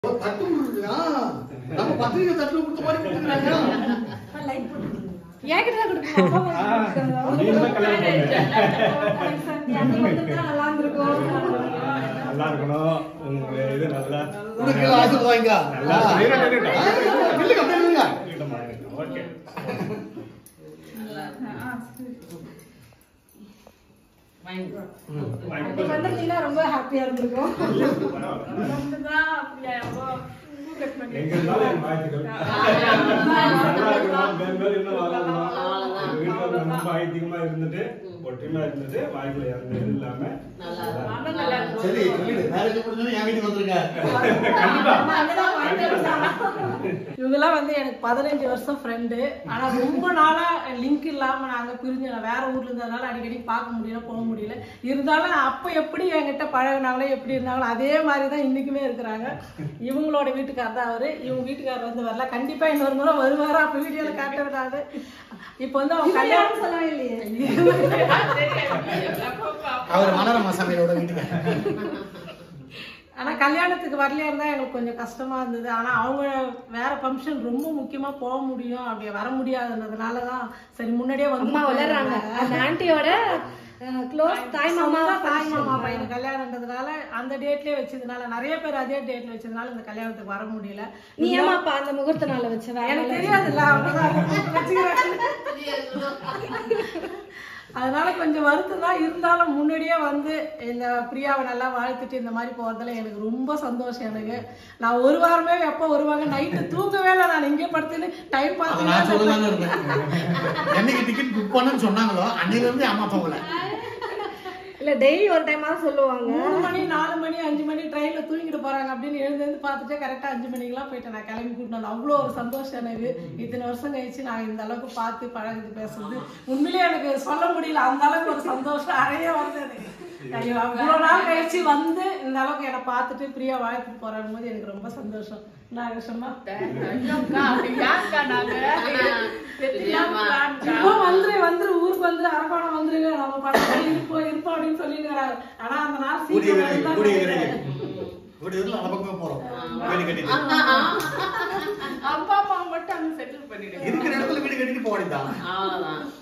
தட்டு கொடுக்குறா நம்ம பத்திரிக்கை தட்டு கொடுத்த மாதிரி கொடுக்குறாங்க என்கிட்ட தான் கொடுக்கணும். அப்பா அம்மா நீ தான் கல்யாணம் பண்ண. அந்த மட்டும் தான் நல்லா இருந்திருக்கும். நல்லா இருக்கணும் உங்க இது நல்லா உனக்கு அது வாங்க நல்லா இருக்கணும். இருக்கட்டும், இருக்கட்டும். இல்லைங்க அப்படியே இல்லைங்க இருக்கட்டும், இருக்கட்டும். ஓகே அப்படி வந்திருந்தீங்கன்னா ரொம்ப ஹாப்பியா இருந்திருக்கும் எங்க இருந்தாலும் என் வாழ்த்துக்கள். நல்லா இருக்கணும், மேல் மேல் இன்னும் வளரணும். எங்க வீட்டுல ரொம்ப ஐதீகமா இருந்துட்டு ஒற்றுமையா இருந்துட்டு வாழ்க்கையில எந்த இது இல்லாம சரி சொல்லிடு மேரேஜ் முடிஞ்சோன்னு என் வீட்டுக்கு வந்துருங்க கண்டிப்பா இவங்கெல்லாம் வந்து எனக்கு பதினஞ்சு வருஷம் ஃப்ரெண்டு ஆனா ரொம்ப நாளா லிங்க் இல்லாம நாங்க பிரிஞ்சு நான் வேற ஊர்ல இருந்ததுனால அடிக்கடி பார்க்க முடியல போக முடியல இருந்தாலும் அப்ப எப்படி என்கிட்ட பழகினாங்களோ எப்படி இருந்தாங்களோ அதே மாதிரி தான் இன்னைக்குமே இருக்கிறாங்க இவங்களோட வீட்டுக்காரர் தான் அவரு இவங்க வீட்டுக்காரர் வந்து வரல கண்டிப்பா இன்னொரு முறை வருவாரா அப்ப வீடியோல காட்ட விடாது இப்போ வந்து அவங்க கல்யாணம் சொல்லவே இல்லையே அவர் மனோரமா சமையலோட வீட்டுக்கு ஆனா கல்யாணத்துக்கு வரலையா இருந்தா எங்களுக்கு கொஞ்சம் கஷ்டமா இருந்தது ஆனா அவங்க வேற ஃபங்க்ஷன் ரொம்ப முக்கியமா போக முடியும் அப்படி வர முடியாதுன்றதுனால தான் சரி முன்னாடியே வந்து அம்மா வளர்றாங்க அந்த ஆண்டியோட க்ளோஸ் தாய் மாமா சொந்த தாய் மாமா பையன் கல்யாணம்ன்றதுனால அந்த டேட்லயே வச்சதுனால நிறைய பேர் அதே டேட்ல வச்சதுனால இந்த கல்யாணத்துக்கு வர முடியல நீ ஏமா அப்ப அந்த முகூர்த்த நாள வச்ச வேற எனக்கு தெரியாதுல்ல அவங்கதான் வச்சுக்கிறாங்க அதனால கொஞ்சம் வருத்தம் தான் இருந்தாலும் முன்னாடியே வந்து இந்த பிரியாவை நல்லா வாழ்த்துட்டு இந்த மாதிரி போறதுல எனக்கு ரொம்ப சந்தோஷம் எனக்கு நான் ஒரு வாரமே எப்போ வருவாங்க நைட்டு தூங்கவே இல்லை நான் இங்கே படுத்துன்னு டைம் அதை நான் பார்த்து சொல்லலாம்னு இருந்தேன் என்னைக்கு டிக்கெட் புக் பண்ணுன்னு சொன்னாங்களோ அன்னைக்கு இருந்து அம்மா போகல இல்ல டெய்லி ஒரு டைம் சொல்லுவாங்க மூணு மணி நாலு மணி அஞ்சு மணி ட்ரெயின்ல தூங்கிட்டு போறாங்க அப்படின்னு எழுந்து எழுந்து பார்த்துட்டு கரெக்டா அஞ்சு மணிக்கெல்லாம் போயிட்டேன் நான் கிளம்பி கூட்டிட்டு வந்தேன். அவ்வளோ ஒரு சந்தோஷம் எனக்கு இத்தனை வருஷம் கழிச்சு நான் இந்த அளவுக்கு பார்த்து பழகுது பேசுறது உண்மையிலேயே எனக்கு சொல்ல முடியல அந்த அளவுக்கு ஒரு சந்தோஷம் அறைய வருது எனக்கு ஐயோ அவ்வளோ நாள் கழிச்சு வந்து இந்த அளவுக்கு என்னை பார்த்துட்டு பிரியா வாழ்த்துட்டு போறாங்க போது எனக்கு ரொம்ப சந்தோஷம் நாகேஷம்மா இப்போ வந்துரு வந்துரு ஊருக்கு வந்துரு அரக்கோணம் வந்துருங்க நம்ம படம் இருப்போம் இருப்போம் அப்படின்னு சொல்லிட்டு ஆனா அந்த நாள் கூடிய சீக்கிரம் விரைவில் வருதா கூடிய நினைக்கிறேன். விரைவில் கூடிய விரைவில் அந்த பக்கமே போறோம் வீடு கட்டிட்டு அப்பா அம்மா மட்டும் அங்க செட்டில் பண்ணிடுங்க இருக்கிற இடத்துல வீடு கட்டிட்டு போக வேண்டியதான் அவ்வளவுதான்